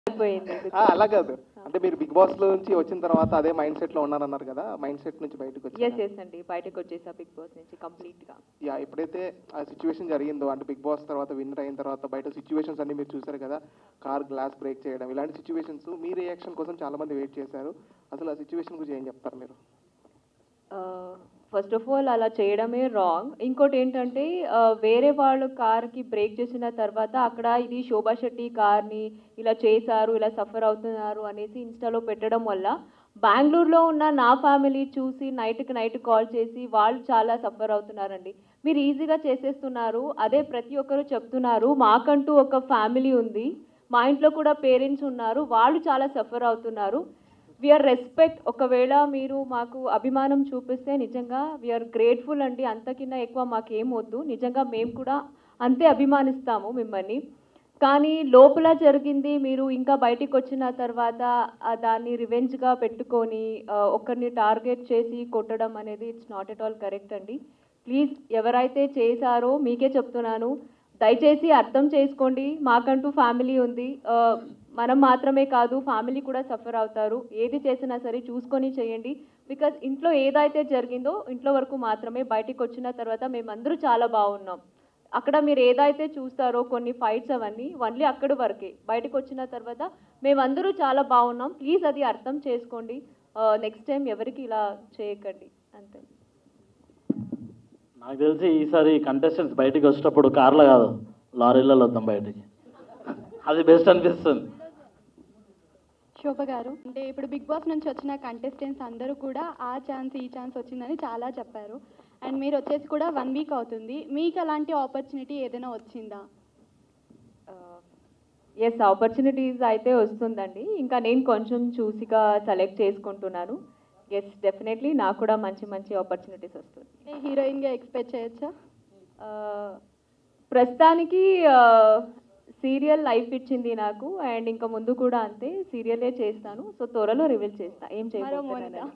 అయిపోయింది ఆ, అలా కాదు అంటే మీరు బిగ్ బాస్ లో నుంచి వచ్చిన తర్వాత అదే మైండ్ సెట్ లో ఉన్నారన్నారు కదా మైండ్ సెట్ నుంచి బయటకు ఎస్ వచ్చి ఎస్ అండి బయటకు వచ్చేసా బిగ్ బాస్ నుంచి కంప్లీట్ గా యా ఎప్పుడైతే ఆ సిచ్యువేషన్ జరిగిందో అంటే బిగ్ బాస్ తర్వాత విన్నర్ అయిన తర్వాత బయట సిచ్యువేషన్స్ అన్ని మీరు చూసారు కదా కార్ గ్లాస్ బ్రేక్ చేయడం ఇలాంటి సిచ్యువేషన్స్ మీ రియాక్షన్ కోసం చాలా మంది వెయిట్ చేశారు అసలు ఆ సిచ్యువేషన్ గురించి ఏం చెప్తారు మీరు ఫస్ట్ ఆఫ్ ఆల్ అలా చేయడమే రాంగ్ ఇంకోటి ఏంటంటే ఆ, వేరే వాళ్ళు కార్కి బ్రేక్ చేసిన తర్వాత అక్కడ ఇది శోభా శెట్టి కార్ని ఇలా చేశారు ఇలా సఫర్ అవుతున్నారు అనేసి ఇన్స్టాలో పెట్టడం వల్ల బెంగళూరులో ఉన్న నా ఫ్యామిలీ చూసి నైట్కి నైట్ కాల్ చేసి వాళ్ళు చాలా సఫర్ అవుతున్నారండి మీరు ఈజీగా చేసేస్తున్నారు అదే ప్రతి ఒక్కరు చెప్తున్నారు మాకంటూ ఒక ఫ్యామిలీ ఉంది మా ఇంట్లో కూడా పేరెంట్స్ ఉన్నారు వాళ్ళు చాలా సఫర్ అవుతున్నారు వీఆర్ రెస్పెక్ట్ ఒకవేళ మీరు మాకు అభిమానం చూపిస్తే నిజంగా వీఆర్ గ్రేట్ఫుల్ అండి అంతకిన్నా ఎక్కువ మాకేం వద్దు నిజంగా మేము కూడా అంతే అభిమానిస్తాము మిమ్మల్ని కానీ లోపల జరిగింది మీరు ఇంకా బయటికి వచ్చిన తర్వాత ఆ దాన్ని రివెంజ్గా పెట్టుకొని ఆ, ఒకరిని టార్గెట్ చేసి కొట్టడం అనేది it's not at all correct అండి ప్లీజ్ ఎవరైతే చేశారో మీకే చెప్తున్నాను దయచేసి అర్థం చేసుకోండి మాకంటూ ఫ్యామిలీ ఉంది ఆ, మనం మాత్రమే కాదు ఫ్యామిలీ కూడా సఫర్ అవుతారు ఏది చేసినా సరే చూసుకొని చేయండి బికాజ్ ఇంట్లో ఏదైతే జరిగిందో ఇంట్లో వరకు మాత్రమే బయటికి వచ్చిన తర్వాత మేమందరూ చాలా బాగున్నాం అక్కడ మీరు ఏదైతే చూస్తారో కొన్ని ఫైట్స్ అవన్నీ ఓన్లీ అక్కడి వరకే బయటకు వచ్చిన తర్వాత మేమందరూ చాలా బాగున్నాం ప్లీజ్ అది అర్థం చేసుకోండి నెక్స్ట్ టైం ఎవరికి ఇలా చేయకండి అంతే నాకు తెలిసి ఈసారి కంటెస్టెంట్స్ బయటికి వచ్చేటప్పుడు కార్లో కాదు లారీలలో వద్దాం బయటికి అది బెస్ట్ అనిపిస్తుంది శోభ గారు అంటే ఇప్పుడు బిగ్ బాస్ నుంచి వచ్చిన కంటెస్టెంట్స్ అందరూ కూడా ఆ ఛాన్స్ ఈ ఛాన్స్ వచ్చిందని చాలా చెప్పారు అండ్ మీరు వచ్చేసి కూడా వన్ వీక్ అవుతుంది మీకు అలాంటి ఆపర్చునిటీ ఏదైనా వచ్చిందా ఎస్ ఆపర్చునిటీస్ అయితే వస్తుందండి ఇంకా నేను కొంచెం చూసిగా సెలెక్ట్ చేసుకుంటున్నాను ఎస్ డెఫినెట్లీ నాకు కూడా మంచి మంచి ఆపర్చునిటీస్ వస్తుంది అంటే హీరోయిన్గా ఎక్స్పెక్ట్ చేయొచ్చా ఆ, ప్రస్తుతానికి సీరియల్ లైఫ్ ఇచ్చింది నాకు అండ్ ఇంకా ముందు కూడా అంతే సీరియలే చేస్తాను సో త్వరలో రివీల్ చేస్తా ఏం మరో మోనిక చేయబోతున్నాను